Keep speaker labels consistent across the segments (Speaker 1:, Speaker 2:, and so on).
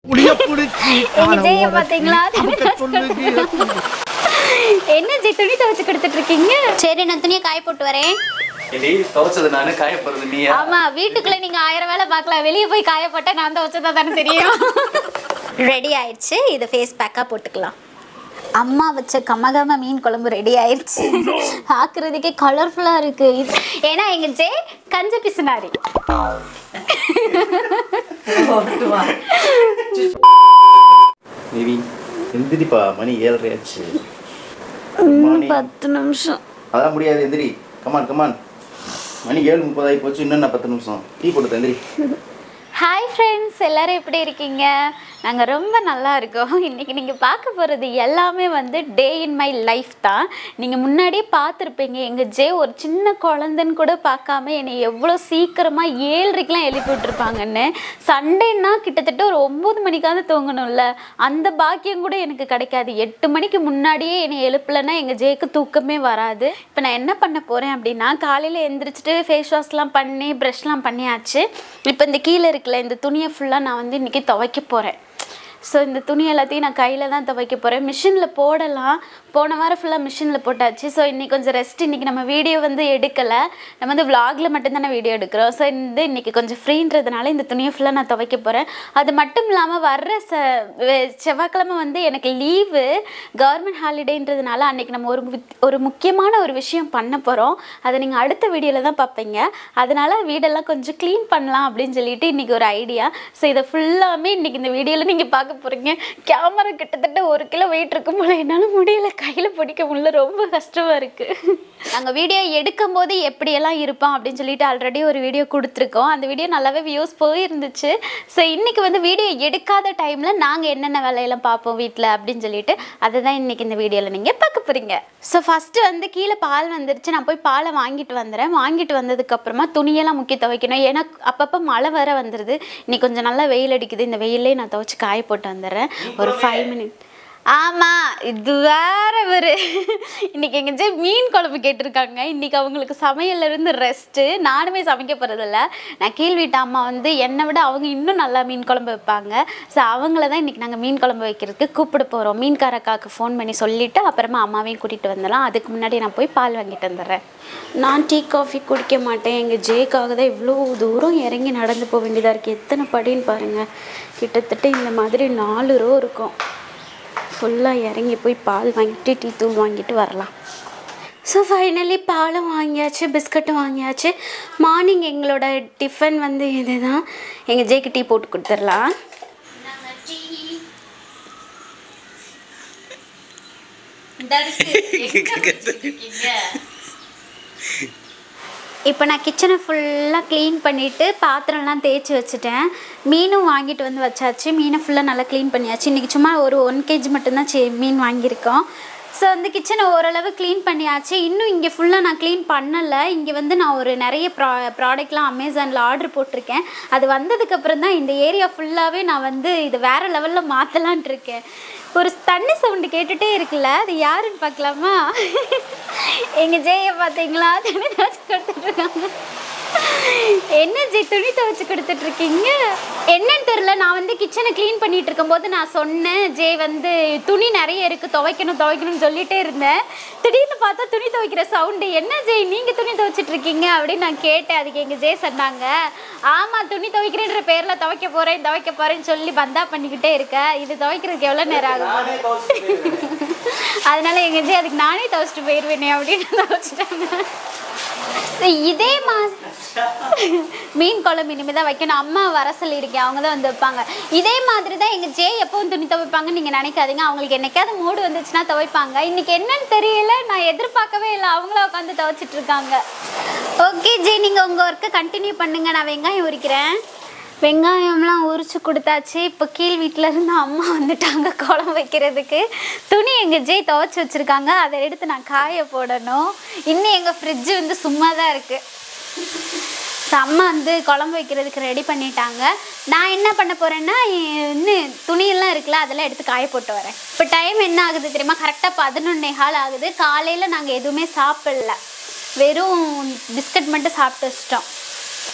Speaker 1: புளிய புடிச்சு
Speaker 2: எங்க ஜெய பாத்தீங்களா என்ன ஜெய் துணி துவைச்சு கொடுத்துட்டு இருக்கீங்க சரி நான் துணியை காய போட்டு வரேன்
Speaker 3: இடி துவைச்சது நானு காய போறது நீயா
Speaker 2: ஆமா வீட்டுக்குள்ள நீங்க ஆயிரம் வேலை பார்க்கலாம் வெளியே போய் காய போட்டா நான் துவைச்சதா தானே தெரியும் ரெடி ஆயிடுச்சு இதை ஃபேஸ் பேக்கா போட்டுக்கலாம் அம்மா வச்ச கமகம மீன் குழம்பு ரெடி ஆயிடுச்சு பார்க்கறதுக்கே கலர்ஃபுல்லா இருக்கு இது- ஏன்னா எங்க ஜே கஞ்ச பிசுனாரி
Speaker 1: தேவி எந்திரிப்பா மணி ஏழரை ஆச்சு மணி
Speaker 2: பத்து நிமிஷம்
Speaker 1: அதான் முடியாது எந்திரி கமான் கமான் மணி ஏழு முப்பதாகி போச்சு இன்னும் என்ன பத்து நிமிஷம் டீ போட்டு எந்திரி
Speaker 2: ஹாய் ஃப்ரெண்ட்ஸ் எல்லாரும் எப்படி இருக்கீங்க நாங்கள் ரொம்ப நல்லா இருக்கோம் இன்றைக்கி நீங்கள் பார்க்க போகிறது எல்லாமே வந்து டே இன் மை லைஃப் தான் நீங்கள் முன்னாடியே பார்த்துருப்பீங்க எங்கள் ஜே ஒரு சின்ன குழந்தைன்னு கூட பார்க்காம என்னை எவ்வளோ சீக்கிரமாக ஏழரைக்கெலாம் எழுப்பி விட்டுருப்பாங்கன்னு சண்டேன்னா கிட்டத்தட்ட ஒரு ஒம்பது மணிக்காவது தூங்கணும்ல அந்த பாக்கியம் கூட எனக்கு கிடைக்காது எட்டு மணிக்கு முன்னாடியே என்னை எழுப்பலைன்னா எங்கள் ஜேக்கு தூக்கமே வராது இப்போ நான் என்ன பண்ண போகிறேன் அப்படின்னா காலையில் எந்திரிச்சிட்டு ஃபேஸ் வாஷ்லாம் பண்ணி ப்ரஷ்லாம் பண்ணியாச்சு இப்போ இந்த கீழே இருக்குல்ல இந்த துணியை ஃபுல்லாக நான் வந்து இன்றைக்கி துவைக்க போகிறேன் ஸோ இந்த துணி எல்லாத்தையும் நான் கையில் தான் துவைக்க போகிறேன் மிஷினில் போடலாம் போன வாரம் ஃபுல்லாக மிஷினில் போட்டாச்சு ஸோ இன்றைக்கி கொஞ்சம் ரெஸ்ட் இன்றைக்கி நம்ம வீடியோ வந்து எடுக்கலை நம்ம வந்து vlogல மட்டும்தானே வீடியோ எடுக்கிறோம் ஸோ இந்த இன்றைக்கி கொஞ்சம் ஃப்ரீன்றதுனால இந்த துணியை ஃபுல்லாக நான் துவைக்க போகிறேன் அது மட்டும் இல்லாமல் வர்ற ச வெ- செவ்வாய்க்கிழமை வந்து எனக்கு லீவு கவர்மெண்ட் ஹாலிடேன்றதுனால அன்றைக்கி நம்ம ஒரு முக்- ஒரு முக்கியமான ஒரு விஷயம் பண்ண போகிறோம் அதை நீங்கள் அடுத்த வீடியோவில் தான் பார்ப்பீங்க அதனால் வீடெல்லாம் கொஞ்சம் க்ளீன் பண்ணலாம் அப்படின்னு சொல்லிட்டு இன்றைக்கி ஒரு ஐடியா ஸோ இதை ஃபுல்லாமே இன்றைக்கி இந்த வீடியோவில் நீங்கள் பார்க்க போகிறீங்க கேமரா கிட்டத்தட்ட ஒரு கிலோ வெயிட் இருக்கும் போல என்னால் முடியல கையில் பிடிக்க முடியல ரொம்ப கஷ்டமாக இருக்குது நாங்கள் வீடியோ எடுக்கும் போது எப்படியெல்லாம் இருப்போம் அப்படின்னு சொல்லிட்டு ஆல்ரெடி ஒரு வீடியோ கொடுத்துருக்கோம் அந்த வீடியோ நல்லாவே வியூஸ் போயிருந்துச்சு ஸோ இன்றைக்கி வந்து வீடியோ எடுக்காத டைமில் நாங்கள் என்னென்ன வேலையெல்லாம் பார்ப்போம் வீட்டில் அப்படின்னு சொல்லிட்டு அதை தான் இன்றைக்கி இந்த வீடியோவில் நீங்கள் பார்க்க போகிறீங்க ஸோ ஃபஸ்ட்டு வந்து கீழே பால் வந்துருச்சு நான் போய் பாலை வாங்கிட்டு வந்துடுறேன் வாங்கிட்டு வந்ததுக்கப்புறமா துணியெல்லாம் முக்கிய துவைக்கணும் ஏன்னா அப்பப்போ மழை வர வந்துடுது இன்னைக்கு கொஞ்சம் நல்லா வெயில் அடிக்குது இந்த வெயிலே நான் துவைச்சி காய போட்டு வந்துடுறேன் ஒரு ஃபைவ் மினிட் ஆமாம் இது வேற ஒரு இன்னைக்கு எங்க ஜெய் மீன் குழம்பு கேட்டிருக்காங்க இன்னைக்கு அவங்களுக்கு சமையல்ல இருந்து ரெஸ்ட்டு நானுமே சமைக்க போகிறதில்ல நான் கீழ் வீட்டு அம்மா வந்து என்னை விட அவங்க இன்னும் நல்லா மீன் குழம்பு வைப்பாங்க ஸோ அவங்கள தான் இன்னைக்கு நாங்கள் மீன் குழம்பு வைக்கிறதுக்கு கூப்பிட போகிறோம் மீன்காரக்காவுக்கு ஃபோன் பண்ணி சொல்லிவிட்டு அப்புறமா அம்மாவையும் கூட்டிகிட்டு வந்துடலாம் அதுக்கு முன்னாடி நான் போய் பால் வாங்கிட்டு வந்துடுறேன் நான் டீ காஃபி குடிக்க மாட்டேன் எங்கள் ஜேக்காக தான் இவ்வளோ தூரம் இறங்கி நடந்து போக வேண்டியதாக இருக்குது எத்தனை படின்னு பாருங்கள் கிட்டத்தட்ட இந்த மாதிரி நாலு ரோ இருக்கும் ஃபுல்லாக இறங்கி போய் பால் வாங்கிட்டு டீ தூள் வாங்கிட்டு வரலாம் ஸோ ஃபைனலி பாலும் வாங்கியாச்சு பிஸ்கட்டும் வாங்கியாச்சு மார்னிங் எங்களோட டிஃபன் வந்து இதுதான் எங்கள் ஜேக்கு டீ போட்டு கொடுத்துடலாம் இப்போ நான் கிச்சனை ஃபுல்லாக க்ளீன் பண்ணிவிட்டு பாத்திரம்லாம் தேய்ச்சி வச்சுட்டேன் மீனும் வாங்கிட்டு வந்து வச்சாச்சு மீனை ஃபுல்லாக நல்லா க்ளீன் பண்ணியாச்சு இன்றைக்கி சும்மா ஒரு ஒன் கேஜி மட்டும்தான் சே மீன் வாங்கியிருக்கோம் ஸோ வந்து கிச்சனை ஓரளவு க்ளீன் பண்ணியாச்சு இன்னும் இங்கே ஃபுல்லாக நான் க்ளீன் பண்ணலை இங்கே வந்து நான் ஒரு நிறைய ப்ரா ப்ராடக்ட்லாம் அமேசானில் ஆர்டர் போட்டிருக்கேன் அது வந்ததுக்கப்புறம் தான் இந்த ஏரியா ஃபுல்லாகவே நான் வந்து இது வேறு லெவலில் மாற்றலான்ட்டு இருக்கேன் ஒரு தண்ணி சவுண்டு கேட்டுகிட்டே இருக்குல்ல அது யாருன்னு பார்க்கலாமா எங்கள் ஜெய பார்த்தீங்களா தண்ணி துவைச்சு கொடுத்துட்ருக்காங்க என்ன ஜெய் துணி துவைச்சு கொடுத்துட்டு இருக்கீங்க என்னன்னு தெரியல நான் வந்து கிச்சனை க்ளீன் பண்ணிட்டு இருக்கும்போது நான் சொன்னேன் ஜே வந்து துணி நிறைய இருக்கு துவைக்கணும் துவைக்கணும்னு சொல்லிட்டே இருந்தேன் திடீர்னு பார்த்தா துணி துவைக்கிற சவுண்டு என்ன ஜெய் நீங்க துணி துவைச்சிட்டு இருக்கீங்க அப்படின்னு நான் கேட்டேன் அதுக்கு எங்க ஜே சொன்னாங்க ஆமா துணி துவைக்கிறேன்ற பேர்ல துவைக்க போறேன் துவைக்க போறேன்னு சொல்லி பந்தா பண்ணிக்கிட்டே இருக்க இது துவைக்கிறதுக்கு எவ்வளவு நேரம் ஆகும் அதனால எங்க ஜி அதுக்கு நானே துவைச்சிட்டு போயிடுவேனே அப்படின்னு துவைச்சிட்டாங்க So, இதே மா மீன் குழம்பு இனிமேல் தான் வைக்கணும் அம்மா வர சொல்லியிருக்கேன் அவங்க தான் வந்து வைப்பாங்க இதே மாதிரி தான் எங்கள் ஜே எப்பவும் துணி துவைப்பாங்கன்னு நீங்கள் நினைக்காதீங்க அவங்களுக்கு என்னைக்காவது மூடு வந்துச்சுன்னா துவைப்பாங்க இன்னைக்கு என்னன்னு தெரியல நான் எதிர்பார்க்கவே இல்லை அவங்கள உட்காந்து துவைச்சிட்டு இருக்காங்க ஓகே ஜே நீங்கள் உங்கள் ஒர்க்கை கண்டினியூ பண்ணுங்க நான் வெங்காயம் உரிக்கிறேன் வெங்காயம்லாம் உரிச்சு கொடுத்தாச்சு இப்போ கீழ் வீட்டில் இருந்து அம்மா வந்துட்டாங்க குழம்பு வைக்கிறதுக்கு துணி எங்கள் ஜெய் துவைச்சி வச்சுருக்காங்க அதை எடுத்து நான் காய போடணும் இன்னும் எங்கள் ஃப்ரிட்ஜு வந்து சும்மா தான் இருக்குது ஸோ அம்மா வந்து குழம்பு வைக்கிறதுக்கு ரெடி பண்ணிட்டாங்க நான் என்ன பண்ண போகிறேன்னா இன்னும் துணியெல்லாம் இருக்குல்ல அதெல்லாம் எடுத்து காய போட்டு வரேன் இப்போ டைம் என்ன ஆகுது தெரியுமா கரெக்டாக பதினொன்னே கால் ஆகுது காலையில் நாங்கள் எதுவுமே சாப்பிடல வெறும் பிஸ்கட் மட்டும் சாப்பிட்டு வச்சிட்டோம்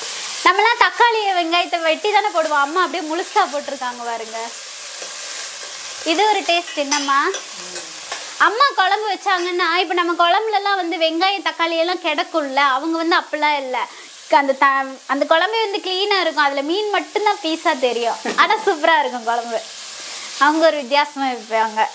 Speaker 2: நம்மலாம் தக்காளி வெங்காயத்தை வெட்டி தானே போடுவோம் அம்மா அப்படியே முழுசா போட்டிருக்காங்க பாருங்க இது ஒரு டேஸ்ட் என்னம்மா அம்மா குழம்பு வச்சாங்கன்னா இப்போ நம்ம குழம்புலலாம் வந்து வெங்காயம் தக்காளி எல்லாம் கிடக்கும்ல அவங்க வந்து அப்படிலாம் இல்லை அந்த த அந்த குழம்பே வந்து க்ளீனாக இருக்கும் அதில் மீன் மட்டும்தான் பீஸாக தெரியும் ஆனால் சூப்பராக இருக்கும் குழம்பு அவங்க ஒரு வித்தியாசமாக வைப்பாங்க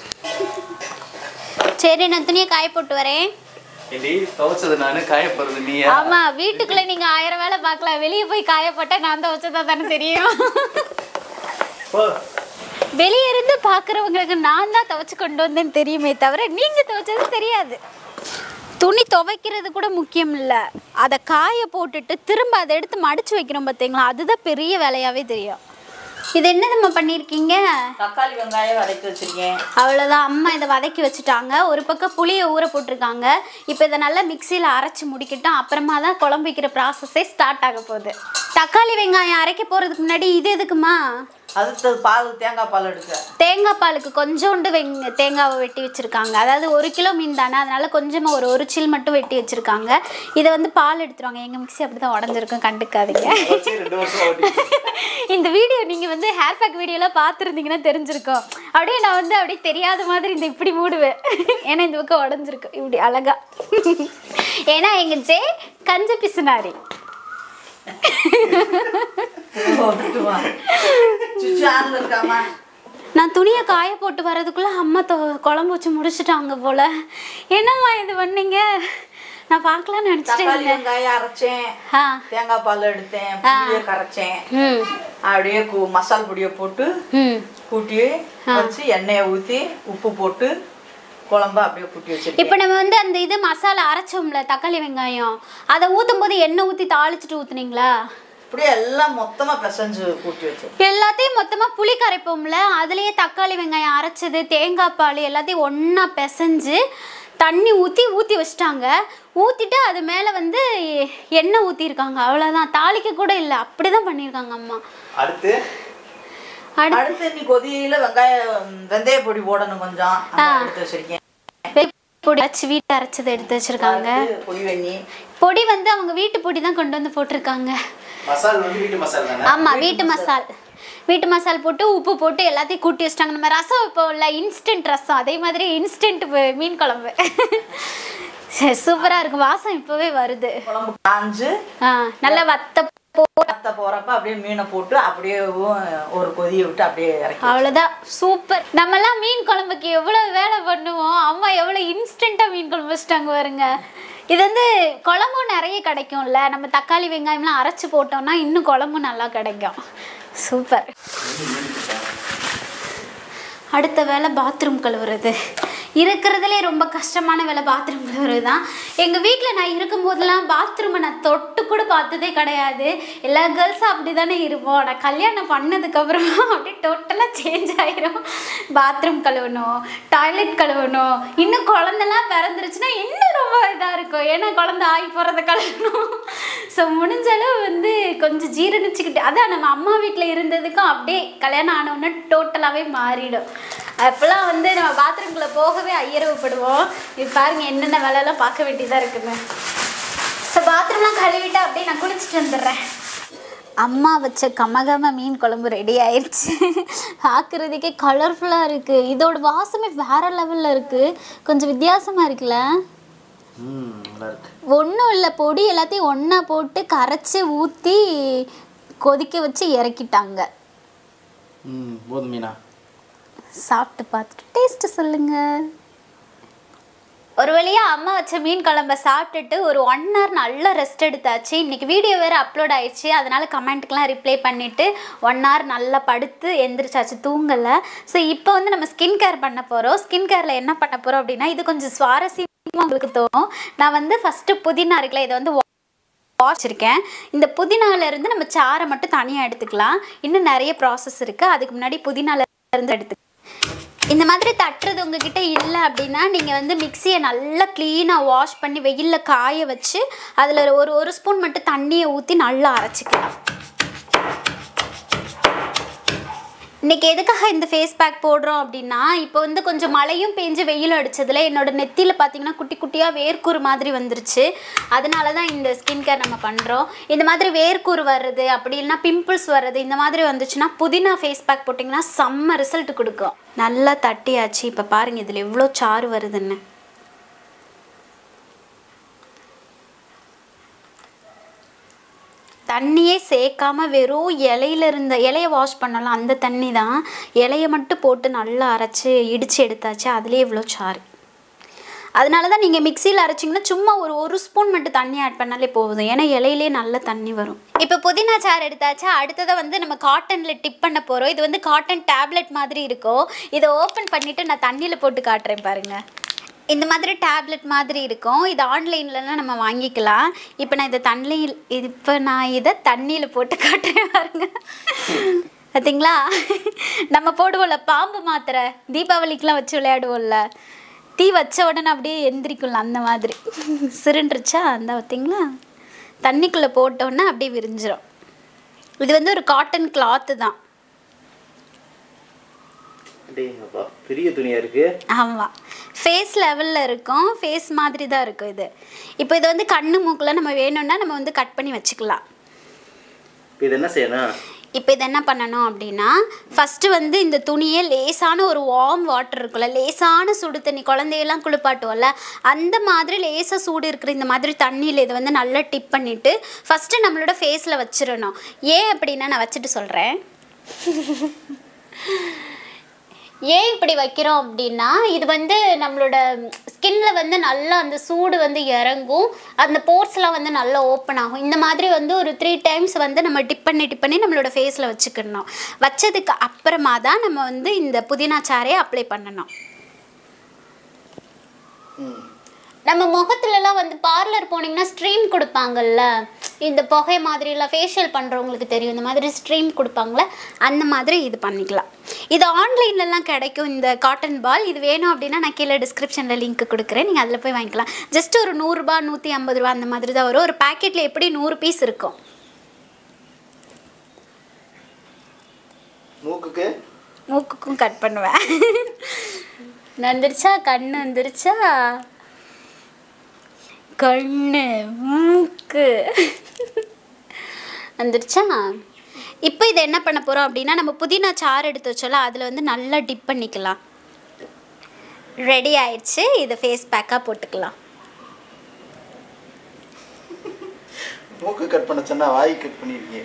Speaker 2: சரி நான் துணியை காய போட்டு வரேன்
Speaker 3: ஏண்டி துவைச்சது நானு காய போறது நீயா
Speaker 2: ஆமா வீட்டுக்குள்ள நீங்க ஆயிரம் வேலை பார்க்கலாம் வெளியே போய் காய போட்டா நான் தான் வச்சதா தானே தெரியும்
Speaker 3: போ.
Speaker 2: வெளியே இருந்து பார்க்குறவங்களுக்கு நான் தான் துவைச்சு கொண்டு வந்தேன்னு தெரியுமே தவிர நீங்கள் துவைச்சது தெரியாது துணி துவைக்கிறது கூட முக்கியம் இல்லை அதை காய போட்டுட்டு திரும்ப அதை எடுத்து மடிச்சு வைக்கிறோம் பார்த்தீங்களா அதுதான் பெரிய வேலையாகவே தெரியும் இது என்ன நம்ம பண்ணியிருக்கீங்க
Speaker 4: தக்காளி வெங்காயம் வதக்கி வச்சிருக்கேன்
Speaker 2: அவ்வளோதான் அம்மா இதை வதக்கி வச்சுட்டாங்க ஒரு பக்கம் புளியை ஊற போட்டிருக்காங்க இப்போ இதை நல்லா மிக்சியில் அரைச்சி முடிக்கிட்டோம் அப்புறமா தான் குழம்பு வைக்கிற ப்ராசஸே ஸ்டார்ட் ஆக போகுது தக்காளி வெங்காயம் அரைக்க போகிறதுக்கு முன்னாடி இது எதுக்குமா
Speaker 4: அடுத்தது பால் தேங்காய் பால் எடுக்க
Speaker 2: தேங்காய் பாலுக்கு கொஞ்சோண்டு வெங் தேங்காவை வெட்டி வச்சுருக்காங்க அதாவது ஒரு கிலோ மீன் தானே அதனால கொஞ்சமாக ஒரு ஒரு சில் மட்டும் வெட்டி வச்சுருக்காங்க இதை வந்து பால் எடுத்துருவாங்க எங்கள் மிக்ஸி அப்படி தான் உடஞ்சிருக்கும் கண்டுக்காதீங்க
Speaker 3: வச்சு ரெண்டு வருஷம் ஓட்டி
Speaker 2: இந்த வீடியோ நீங்கள் வந்து ஹேர் பேக் வீடியோலாம் பார்த்துருந்தீங்கன்னா தெரிஞ்சிருக்கும் அப்படியே நான் வந்து அப்படியே தெரியாத மாதிரி இந்த இப்படி மூடுவேன் ஏன்னா இந்த பக்கம் உடஞ்சிருக்கு இப்படி அழகா ஏன்னா எங்கள் ஜே கஞ்ச பிசுனாரி
Speaker 4: போட்டுட்டுமா சுச்சு ஆன்ல இருக்காமா
Speaker 2: நான் துணியை காய போட்டு வர்றதுக்குள்ளே அம்மா தொ குழம்பு வச்சு முடிச்சிட்டாங்க போல என்னம்மா இது பண்ணீங்க நான் பார்க்கலாம்னு நினச்சிட்டு
Speaker 4: தக்காளி
Speaker 2: இருந்தேன்
Speaker 4: வெங்காயம் அரைச்சேன்
Speaker 2: ஆ
Speaker 4: தேங்காய் பால் எடுத்தேன் புளியை கரைச்சேன்
Speaker 2: ம்
Speaker 4: அப்படியே கு- மசால் பொடியை போட்டு
Speaker 2: ம்
Speaker 4: கூட்டி வச்சு எண்ணெயை ஊற்றி உப்பு போட்டு குழம்ப அப்படியே கூட்டி வச்சிருக்கேன்
Speaker 2: இப்போ நம்ம வந்து அந்த இது மசாலா அரைச்சோம்ல தக்காளி வெங்காயம் அதை ஊற்றும் போது எண்ணெய் ஊற்றி தாளிச்சிட்டு ஊற்றுனீங்களா
Speaker 4: அப்படியே எல்லாம் மொத்தமா பிசைஞ்சு கூட்டி வச்சிருக்கேன்
Speaker 2: எல்லாத்தையும் மொத்தமாக புளி கரைப்போம்ல அதுலேயே தக்காளி வெங்காயம் அரைச்சது தேங்காய் பால் எல்லாத்தையும் ஒன்றா பிசைஞ்சு தண்ணி ஊற்றி ஊற்றி வச்சிட்டாங்க ஊற்றிட்டு அது மேலே வந்து எண்ணெய் ஊற்றிருக்காங்க அவ்வளோதான் தாளிக்க கூட இல்லை அப்படி தான் பண்ணியிருக்காங்க அம்மா
Speaker 3: அடுத்து
Speaker 2: அடுத்து
Speaker 4: அடுத்து நீ கொதியில வெங்காயம் வெந்தய பொடி போடணும் கொஞ்சம் அதை எடுத்து வச்சிருக்கேன்
Speaker 2: பொடி அரைச்சி வீட்டு அரைச்சதை எடுத்து வச்சுருக்காங்க
Speaker 4: அடுத்து பொடி வெண்ணி
Speaker 2: பொடி வந்து அவங்க வீட்டு பொடி தான் கொண்டு வந்து போட்டிருக்காங்க
Speaker 3: மசால் வந்து வீட்டு மசால் தானே
Speaker 2: ஆமாம் வீட்டு மசால் வீட்டு மசால் போட்டு உப்பு போட்டு எல்லாத்தையும் கூட்டி வச்சிட்டாங்க நம்ம ரசம் வைப்போம்ல இன்ஸ்டன்ட் ரசம் அதே மாதிரி இன்ஸ்டன்ட் மீன் குழம்பு சூப்பராக இருக்கும் வாசம் இப்போவே வருது
Speaker 4: குழம்பு காஞ்சு
Speaker 2: ஆ நல்லா வத்த போ
Speaker 4: அத்தை போறப்ப அப்படியே மீனை போட்டு அப்படியே ஒரு கொதியை விட்டு அப்படியே இறக்கி
Speaker 2: அவ்வளோதான் சூப்பர் நம்மலாம் மீன் குழம்புக்கு எவ்வளோ வேலை பண்ணுவோம் அம்மா எவ்வளோ இன்ஸ்டண்ட்டாக மீன் குழம்பு வச்சுட்டாங்க பாருங்க இது வந்து குழம்பும் நிறைய கிடைக்கும்ல நம்ம தக்காளி வெங்காயம்லாம் அரைச்சி போட்டோம்னா இன்னும் குழம்பும் நல்லா கிடைக்கும் சூப்பர் அடுத்த வேலை பாத்ரூம் கழுவுறது இருக்கிறதுலே ரொம்ப கஷ்டமான வேலை பாத்ரூம் கழுவுறது தான் எங்கள் வீட்டில் நான் இருக்கும்போதெல்லாம் பாத்ரூமை நான் தொட்டு கூட பார்த்ததே கிடையாது எல்லா கேர்ள்ஸும் அப்படி தானே இருப்போம் நான் கல்யாணம் பண்ணதுக்கப்புறம் அப்படியே டோட்டலாக சேஞ்ச் ஆயிரும் பாத்ரூம் கழுவணும் டாய்லெட் கழுவணும் இன்னும் குழந்தெல்லாம் பிறந்துருச்சுன்னா இன்னும் ரொம்ப இதாக இருக்கும் ஏன்னா குழந்தை ஆகி போகிறத கழுவணும் ஸோ முடிஞ்ச அளவு வந்து கொஞ்சம் ஜீரணிச்சுக்கிட்டு அதான் நம்ம அம்மா வீட்டில் இருந்ததுக்கும் அப்படியே கல்யாணம் ஆனவுடனே டோட்டலாகவே மாறிடும் அப்போல்லாம் வந்து நம்ம பாத்ரூம்குள்ளே போகவே ஐயரவுப்படுவோம் இப்போ பாருங்க என்னென்ன வேலையெல்லாம் பார்க்க வேண்டியதாக இருக்குன்னு ஸோ பாத்ரூம்லாம் கழுவிட்டு அப்படியே நான் குளிச்சுட்டு வந்துடுறேன் அம்மா வச்ச கமகம மீன் குழம்பு ரெடி ஆயிடுச்சு பார்க்குறதுக்கே கலர்ஃபுல்லாக இருக்குது இதோட வாசமே வேற லெவலில் இருக்குது கொஞ்சம் வித்தியாசமாக இருக்குல்ல
Speaker 1: ம் நல்லா இருக்கு
Speaker 2: ஒன்றும் இல்லை பொடி எல்லாத்தையும் ஒன்றா போட்டு கரைச்சி ஊற்றி கொதிக்க வச்சு இறக்கிட்டாங்க
Speaker 1: ம் போதும் மீனா
Speaker 2: சாப்பிட்டு பார்த்துட்டு டேஸ்ட்டு சொல்லுங்க ஒரு வழியாக அம்மா வச்ச மீன் குழம்ப சாப்பிட்டுட்டு ஒரு ஒன் ஹவர் நல்லா ரெஸ்ட் எடுத்தாச்சு இன்றைக்கி வீடியோ வேறு அப்லோட் ஆயிடுச்சு அதனால் கமெண்ட்டுக்கெலாம் ரிப்ளை பண்ணிவிட்டு ஒன் ஹவர் நல்லா படுத்து எந்திரிச்சாச்சு தூங்கலை ஸோ இப்போ வந்து நம்ம ஸ்கின் கேர் பண்ண போகிறோம் ஸ்கின் கேரில் என்ன பண்ண போகிறோம் அப்படின்னா இது கொஞ்சம் சுவாரஸ்யமாக உங்களுக்கு தோணும் நான் வந்து ஃபஸ்ட்டு புதினா இருக்குல்ல இதை வந்து வச்சிருக்கேன் இந்த புதினால இருந்து நம்ம சாறை மட்டும் தனியாக எடுத்துக்கலாம் இன்னும் நிறைய ப்ராசஸ் இருக்குது அதுக்கு முன்னாடி புதினால இருந்து எடுத்து இந்த மாதிரி தட்டுறது உங்ககிட்ட இல்லை அப்படின்னா நீங்கள் வந்து மிக்சியை நல்லா க்ளீனாக வாஷ் பண்ணி வெயிலில் காய வச்சு அதில் ஒரு ஒரு ஸ்பூன் மட்டும் தண்ணியை ஊற்றி நல்லா அரைச்சிக்கலாம் இன்னைக்கு எதுக்காக இந்த ஃபேஸ் பேக் போடுறோம் அப்படின்னா இப்போ வந்து கொஞ்சம் மழையும் பெஞ்சு வெயிலும் அடிச்சதுல என்னோட நெத்தியில் பார்த்தீங்கன்னா குட்டி குட்டியாக வேர்க்கூறு மாதிரி வந்துருச்சு அதனால தான் இந்த ஸ்கின் கேர் நம்ம பண்ணுறோம் இந்த மாதிரி வேர்க்கூறு வர்றது அப்படி இல்லைன்னா பிம்பிள்ஸ் வர்றது இந்த மாதிரி வந்துச்சுன்னா புதினா ஃபேஸ் பேக் போட்டிங்கன்னா செம்ம ரிசல்ட் கொடுக்கும் நல்லா தட்டியாச்சு இப்போ பாருங்கள் இதில் எவ்வளோ சாறு வருதுன்னு தண்ணியே சேர்க்காம வெறும் இலையில இருந்த இலைய வாஷ் பண்ணலாம் அந்த தண்ணி தான் இலைய மட்டும் போட்டு நல்லா அரைச்சி இடித்து எடுத்தாச்சு அதுலேயே இவ்வளோ சாறு அதனால தான் நீங்கள் மிக்சியில் அரைச்சிங்கன்னா சும்மா ஒரு ஒரு ஸ்பூன் மட்டும் தண்ணி ஆட் பண்ணாலே போதும் ஏன்னா இலையிலே நல்ல தண்ணி வரும் இப்போ புதினா சாறு எடுத்தாச்சா அடுத்ததை வந்து நம்ம காட்டனில் டிப் பண்ண போகிறோம் இது வந்து காட்டன் டேப்லெட் மாதிரி இருக்கும் இதை ஓப்பன் பண்ணிவிட்டு நான் தண்ணியில் போட்டு காட்டுறேன் பாருங்கள் இந்த மாதிரி டேப்லெட் மாதிரி இருக்கும் இது ஆன்லைன்லலாம் நம்ம வாங்கிக்கலாம் இப்போ நான் இதை தண்ணியில் இப்போ நான் இதை தண்ணியில் போட்டு காட்டுறேன் பாருங்க பார்த்தீங்களா நம்ம போடுவோம்ல பாம்பு மாத்திரை தீபாவளிக்கெலாம் வச்சு விளையாடுவோம்ல தீ வச்ச உடனே அப்படியே எந்திரிக்கும்ல அந்த மாதிரி சிறுன்றுச்சா அந்த பார்த்தீங்களா தண்ணிக்குள்ளே போட்டோன்னே அப்படியே விரிஞ்சிரும் இது வந்து ஒரு காட்டன் கிளாத்து தான்
Speaker 1: அடேங்கப்பா பெரிய துணியா இருக்கு
Speaker 2: ஆமாம் ஃபேஸ் லெவலில் இருக்கும் ஃபேஸ் மாதிரி தான் இருக்கும் இது இப்போ இது வந்து கண்ணு மூக்கில் நம்ம வேணும்னா நம்ம வந்து கட் பண்ணி வச்சுக்கலாம்
Speaker 1: இப்போ இது என்ன செய்யணும்
Speaker 2: இப்போ இது என்ன பண்ணணும் அப்படின்னா ஃபஸ்ட்டு வந்து இந்த துணியை லேசான ஒரு வார்ம் வாட்டர் இருக்குல்ல லேசான சுடு தண்ணி குழந்தையெல்லாம் குளிப்பாட்டுவோம்ல அந்த மாதிரி லேசாக சூடு இருக்கிற இந்த மாதிரி தண்ணியில் இதை வந்து நல்லா டிப் பண்ணிவிட்டு ஃபஸ்ட்டு நம்மளோட ஃபேஸில் வச்சிடணும் ஏன் அப்படின்னா நான் வச்சுட்டு சொல்கிறேன் ஏன் இப்படி வைக்கிறோம் அப்படின்னா இது வந்து நம்மளோட ஸ்கின்ல வந்து நல்லா அந்த சூடு வந்து இறங்கும் அந்த போர்ஸ்லாம் வந்து நல்லா ஓப்பன் ஆகும் இந்த மாதிரி வந்து ஒரு த்ரீ டைம்ஸ் வந்து நம்ம டிப் பண்ணி டிப் பண்ணி நம்மளோட ஃபேஸில் வச்சுக்கணும் வச்சதுக்கு அப்புறமா தான் நம்ம வந்து இந்த புதினா சாறையை அப்ளை பண்ணணும்
Speaker 1: ம்
Speaker 2: நம்ம முகத்துலலாம் வந்து பார்லர் போனீங்கன்னா ஸ்ட்ரீம் கொடுப்பாங்கல்ல இந்த புகை மாதிரிலாம் ஃபேஷியல் பண்ணுறவங்களுக்கு தெரியும் இந்த மாதிரி ஸ்ட்ரீம் கொடுப்பாங்களே அந்த மாதிரி இது பண்ணிக்கலாம் இது ஆன்லைன்லலாம் கிடைக்கும் இந்த காட்டன் பால் இது வேணும் அப்படின்னா நான் கீழே டிஸ்கிரிப்ஷனில் லிங்க் கொடுக்குறேன் நீங்கள் அதில் போய் வாங்கிக்கலாம் ஜஸ்ட் ஒரு நூறுரூபா நூற்றி ஐம்பது ரூபா அந்த மாதிரி தான் வரும் ஒரு பேக்கெட்டில் எப்படி நூறு பீஸ் இருக்கும்
Speaker 1: மூக்குக்கு
Speaker 2: மூக்குக்கும் கட் பண்ணுவேன் வந்துருச்சா கண்ணு வந்துருச்சா கண்ணு மூக்கு வந்துருச்சா இப்போ இதை என்ன பண்ண போகிறோம் அப்படின்னா நம்ம புதினா சாறு எடுத்து வச்சோம்ல அதில் வந்து நல்லா டிப் பண்ணிக்கலாம் ரெடி ஆயிடுச்சு இதை ஃபேஸ் பேக்காக போட்டுக்கலாம்
Speaker 1: மூக்கு கட் பண்ண சொன்னா வாய் கட் பண்ணிருக்கீங்க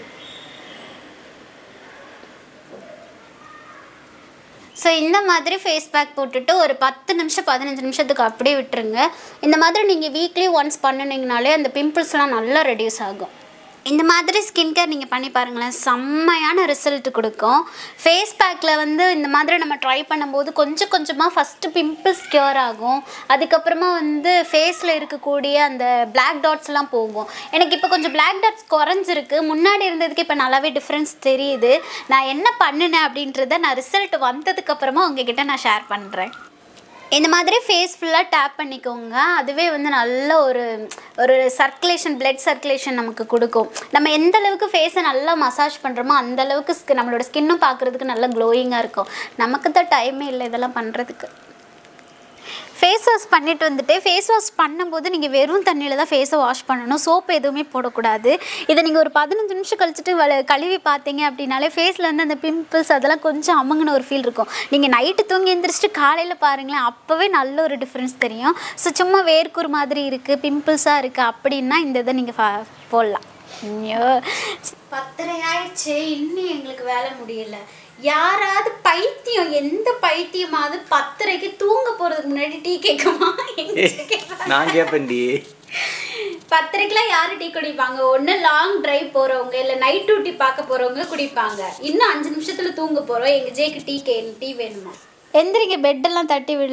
Speaker 2: ஸோ இந்த மாதிரி ஃபேஸ் பேக் போட்டுட்டு ஒரு பத்து நிமிஷம் பதினஞ்சு நிமிஷத்துக்கு அப்படியே விட்டுருங்க இந்த மாதிரி நீங்கள் வீக்லி ஒன்ஸ் பண்ணினீங்கனாலே அந்த பிம்பிள்ஸ்லாம் நல்லா ரெடியூஸ் ஆகும் இந்த மாதிரி ஸ்கின் கேர் நீங்கள் பண்ணி பாருங்களேன் செம்மையான ரிசல்ட் கொடுக்கும் ஃபேஸ் பேக்கில் வந்து இந்த மாதிரி நம்ம ட்ரை பண்ணும்போது கொஞ்சம் கொஞ்சமாக ஃபஸ்ட்டு பிம்பிள்ஸ் க்யூர் ஆகும் அதுக்கப்புறமா வந்து ஃபேஸில் இருக்கக்கூடிய அந்த பிளாக் டாட்ஸ்லாம் போகும் எனக்கு இப்போ கொஞ்சம் பிளாக் டாட்ஸ் குறைஞ்சிருக்கு முன்னாடி இருந்ததுக்கு இப்போ நல்லாவே டிஃப்ரென்ஸ் தெரியுது நான் என்ன பண்ணினேன் அப்படின்றத நான் ரிசல்ட் வந்ததுக்கப்புறமா உங்ககிட்ட நான் ஷேர் பண்ணுறேன் இந்த மாதிரி ஃபேஸ் ஃபுல்லாக டேப் பண்ணிக்கோங்க அதுவே வந்து நல்ல ஒரு ஒரு சர்க்குலேஷன் பிளட் சர்க்குலேஷன் நமக்கு கொடுக்கும் நம்ம எந்த அளவுக்கு ஃபேஸை நல்லா மசாஜ் பண்ணுறோமோ அந்த அளவுக்கு skin- நம்மளோட ஸ்கின்னும் பார்க்குறதுக்கு நல்ல க்ளோயிங்காக இருக்கும் நமக்கு தான் டைமே இல்லை இதெல்லாம் பண்ணுறதுக்கு ஃபேஸ் வாஷ் பண்ணிட்டு வந்துட்டு ஃபேஸ் வாஷ் பண்ணும்போது நீங்கள் வெறும் தண்ணியில் தான் ஃபேஸை வாஷ் பண்ணணும் சோப்பு எதுவுமே போடக்கூடாது இதை நீங்கள் ஒரு பதினஞ்சு நிமிஷம் கழிச்சிட்டு வல கழுவி பார்த்தீங்க அப்படின்னாலே ஃபேஸில் வந்து அந்த பிம்பிள்ஸ் அதெல்லாம் கொஞ்சம் அமுங்கின ஒரு ஃபீல் இருக்கும் நீங்கள் நைட்டு தூங்கி எழுந்திரிச்சிட்டு காலையில் பாருங்களேன் அப்போவே நல்ல ஒரு டிஃப்ரென்ஸ் தெரியும் ஸோ சும்மா வேர்க்கூர் மாதிரி இருக்குது பிம்பிள்ஸாக இருக்குது அப்படின்னா இந்த இதை நீங்கள் போடலாம் ஐயோ பத்தரை ஆயிடுச்சு இன்னும் எங்களுக்கு வேலை முடியல யாராவது பைத்தியம் எந்த பைத்தியமாவது பத்தரைக்கு தூங்க போறதுக்கு முன்னாடி டீ கேட்குமா
Speaker 3: நான் கேட்பேன்டி
Speaker 2: பத்தரைக்கெல்லாம் யாரு டீ குடிப்பாங்க ஒன்று லாங் டிரைவ் போறவங்க இல்லை நைட் டியூட்டி பார்க்க போறவங்க குடிப்பாங்க இன்னும் அஞ்சு நிமிஷத்துல தூங்க போறோம் எங்க ஜேக்கு டீ கே டீ வேணுமா எந்திரிங்க பெட்டெல்லாம் தட்டி விடலாம்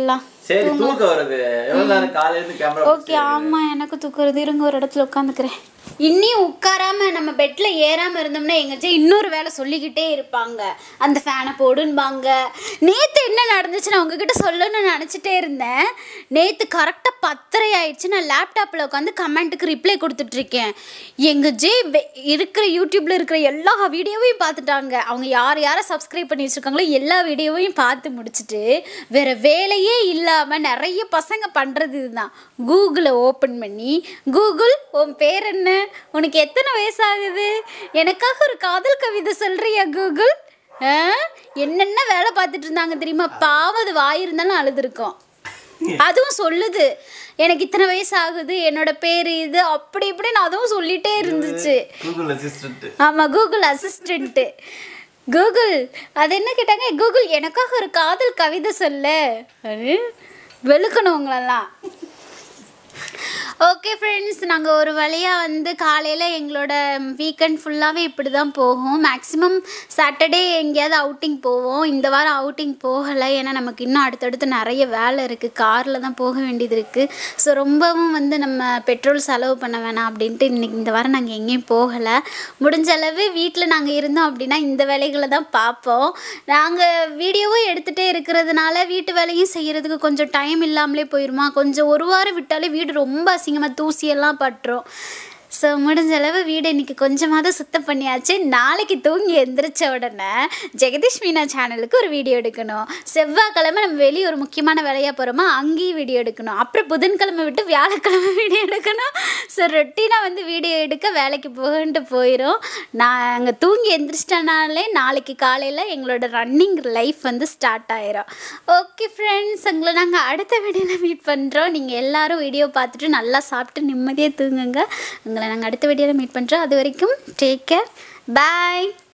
Speaker 3: சரி தூக்கம் வருது எவ்வளவு நேரம் காலையில இருந்து கேமரா
Speaker 2: ஓகே ஆமாம் எனக்கு தூக்குறது இருங்க ஒரு இடத்துல உட்காந்துக்கிறேன் இன்னியும் உட்காராம நம்ம பெட்டில் ஏறாமல் இருந்தோம்னா எங்கேயாச்சும் இன்னொரு வேலை சொல்லிக்கிட்டே இருப்பாங்க அந்த ஃபேனை போடுன்பாங்க நேற்று என்ன நடந்துச்சு நான் உங்ககிட்ட சொல்லணும்னு நினச்சிட்டே இருந்தேன் நேற்று கரெக்டாக பத்தரை ஆயிடுச்சு நான் லேப்டாப்பில் உட்காந்து கமெண்ட்டுக்கு ரிப்ளை கொடுத்துட்ருக்கேன் எங்கள் ஜே வெ- இருக்கிற யூடியூப்பில் இருக்கிற எல்லா வீடியோவையும் பார்த்துட்டாங்க அவங்க யார் யாரை சப்ஸ்கிரைப் பண்ணி வச்சுருக்காங்களோ எல்லா வீடியோவையும் பார்த்து முடிச்சுட்டு வேறு வேலையே இல்லாமல் நிறைய பசங்க பண்ணுறது இதுதான் கூகுளை ஓப்பன் பண்ணி கூகுள் உன் பேர் என்ன உனக்கு எத்தனை வயசாகுது எனக்காக ஒரு காதல் கவிதை சொல்கிறியா கூகுள் ஆ? என்னென்ன வேலை பார்த்துட்டு இருந்தாங்க தெரியுமா பாவது வாய் இருந்தாலும் அழுதுருக்கோம் அதுவும் சொல்லுது எனக்கு இத்தனை வயசு ஆகுது என்னோட பேர் இது அப்படி இப்படின்னு அதுவும் சொல்லிட்டே இருந்துச்சு
Speaker 3: கூகுள் அசிஸ்டன்ட்
Speaker 2: ஆமாம் கூகுள் அசிஸ்டண்ட்டு கூகுள் அது என்ன கேட்டாங்க கூகுள் எனக்காக ஒரு காதல் கவிதை சொல்ல அது வெளுக்கணும் உங்களெல்லாம் ஓகே ஃப்ரெண்ட்ஸ் நாங்கள் ஒரு வழியாக வந்து காலையில் எங்களோட வீக்கெண்ட் ஃபுல்லாகவே இப்படி தான் போகும் மேக்ஸிமம் சாட்டர்டே எங்கேயாவது அவுட்டிங் போவோம் இந்த வாரம் அவுட்டிங் போகலை ஏன்னா நமக்கு இன்னும் அடுத்தடுத்து நிறைய வேலை இருக்குது காரில் தான் போக வேண்டியது இருக்குது ஸோ ரொம்பவும் வந்து நம்ம பெட்ரோல் செலவு பண்ண வேணாம் அப்படின்ட்டு இன்னைக்கு இந்த வாரம் நாங்கள் எங்கேயும் போகலை முடிஞ்ச அளவு வீட்டில் நாங்கள் இருந்தோம் அப்படின்னா இந்த வேலைகளை தான் பார்ப்போம் நாங்கள் வீடியோவும் எடுத்துகிட்டே இருக்கிறதுனால வீட்டு வேலையும் செய்கிறதுக்கு கொஞ்சம் டைம் இல்லாமலே போயிடுமா கொஞ்சம் ஒரு வாரம் விட்டாலே வீடு ரொம்ப அசிங்கமாக தூசியெல்லாம் பட்டுரும் ஸோ முடிஞ்ச அளவு வீடு இன்னைக்கு கொஞ்சமாவது சுத்தம் பண்ணியாச்சு நாளைக்கு தூங்கி எந்திரிச்ச உடனே ஜெகதீஷ் மீனா சேனலுக்கு ஒரு வீடியோ எடுக்கணும் செவ்வாய்க்கிழமை நம்ம வெளியே ஒரு முக்கியமான வேலையாக போகிறோமா அங்கேயும் வீடியோ எடுக்கணும் அப்புறம் புதன்கிழமை விட்டு வியாழக்கிழமை வீடியோ எடுக்கணும் ஸோ ரொட்டீனாக வந்து வீடியோ எடுக்க வேலைக்கு போகன்ட்டு போயிடும் நாங்கள் தூங்கி எந்திரிச்சிட்டனாலே நாளைக்கு காலையில் எங்களோட ரன்னிங் லைஃப் வந்து ஸ்டார்ட் ஆயிரும் ஓகே ஃப்ரெண்ட்ஸ் உங்களை நாங்கள் அடுத்த வீடியோவில் மீட் பண்ணுறோம் நீங்கள் எல்லாரும் வீடியோ பார்த்துட்டு நல்லா சாப்பிட்டு நிம்மதியாக தூங்குங்க உங்களை நாங்கள் அடுத்த வீடியோவில் மீட் பண்ணுறோம் அது வரைக்கும் டேக் கேர் பாய்